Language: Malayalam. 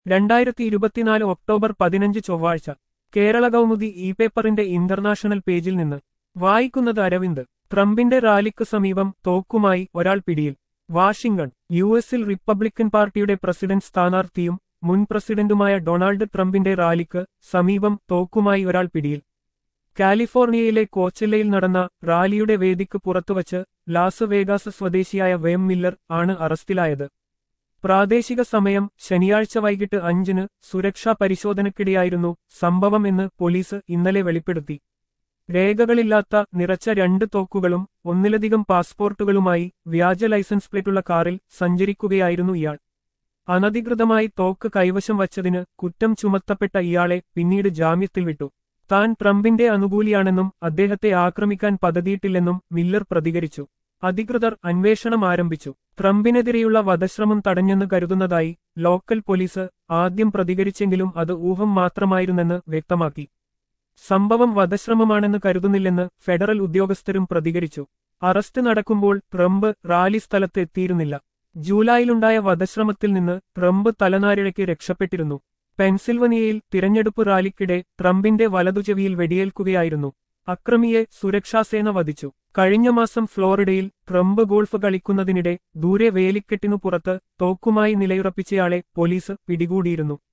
രണ്ടായിരത്തി ഇരുപത്തിനാല് ഒക്ടോബർ പതിനഞ്ച് ചൊവ്വാഴ്ച കേരള കൗമുദി ഇ പേപ്പറിന്റെ ഇന്റർനാഷണൽ പേജിൽ നിന്ന് വായിക്കുന്നത് അരവിന്ദ് ട്രംപിന്റെ റാലിക്ക് സമീപം തോക്കുമായി ഒരാൾ പിടിയിൽ വാഷിംഗ്ടൺ യു എസിൽ റിപ്പബ്ലിക്കൻ പാർട്ടിയുടെ പ്രസിഡന്റ് സ്ഥാനാർത്ഥിയും മുൻ പ്രസിഡന്റുമായ ഡൊണാൾഡ് ട്രംപിന്റെ റാലിക്ക് സമീപം തോക്കുമായി ഒരാൾ പിടിയിൽ കാലിഫോർണിയയിലെ കോച്ചല്ലയിൽ നടന്ന റാലിയുടെ വേദിക്ക് പുറത്തുവച്ച് ലാസ് വേഗാസ് സ്വദേശിയായ വേം മില്ലർ ആണ് അറസ്റ്റിലായത് പ്രാദേശിക സമയം ശനിയാഴ്ച വൈകിട്ട് അഞ്ചിന് സുരക്ഷാ പരിശോധനയ്ക്കിടെയായിരുന്നു സംഭവം എന്ന് പോലീസ് ഇന്നലെ വെളിപ്പെടുത്തി രേഖകളില്ലാത്ത നിറച്ച രണ്ട് തോക്കുകളും ഒന്നിലധികം പാസ്പോർട്ടുകളുമായി വ്യാജ ലൈസൻസ് പ്ലേറ്റുള്ള കാറിൽ സഞ്ചരിക്കുകയായിരുന്നു ഇയാൾ അനധികൃതമായി തോക്ക് കൈവശം വച്ചതിന് കുറ്റം ചുമത്തപ്പെട്ട ഇയാളെ പിന്നീട് ജാമ്യത്തിൽ വിട്ടു താൻ ട്രംപിന്റെ അനുകൂലിയാണെന്നും അദ്ദേഹത്തെ ആക്രമിക്കാൻ പദ്ധതിയിട്ടില്ലെന്നും മില്ലർ പ്രതികരിച്ചു അധികൃതർ അന്വേഷണം ആരംഭിച്ചു ട്രംപിനെതിരെയുള്ള വധശ്രമം തടഞ്ഞെന്ന് കരുതുന്നതായി ലോക്കൽ പോലീസ് ആദ്യം പ്രതികരിച്ചെങ്കിലും അത് ഊഹം മാത്രമായിരുന്നെന്ന് വ്യക്തമാക്കി സംഭവം വധശ്രമമാണെന്ന് കരുതുന്നില്ലെന്ന് ഫെഡറൽ ഉദ്യോഗസ്ഥരും പ്രതികരിച്ചു അറസ്റ്റ് നടക്കുമ്പോൾ ട്രംപ് റാലി സ്ഥലത്ത് എത്തിയിരുന്നില്ല ജൂലൈയിലുണ്ടായ വധശ്രമത്തിൽ നിന്ന് ട്രംപ് തലനാരിഴയ്ക്ക് രക്ഷപ്പെട്ടിരുന്നു പെൻസിൽവനിയയിൽ തിരഞ്ഞെടുപ്പ് റാലിക്കിടെ ട്രംപിന്റെ വലതുചെവിയിൽ വെടിയേൽക്കുകയായിരുന്നു അക്രമിയെ സുരക്ഷാസേന വധിച്ചു കഴിഞ്ഞ മാസം ഫ്ലോറിഡയിൽ ട്രംപ് ഗോൾഫ് കളിക്കുന്നതിനിടെ ദൂരെ വേലിക്കെട്ടിനു പുറത്ത് തോക്കുമായി നിലയുറപ്പിച്ചയാളെ പോലീസ് പിടികൂടിയിരുന്നു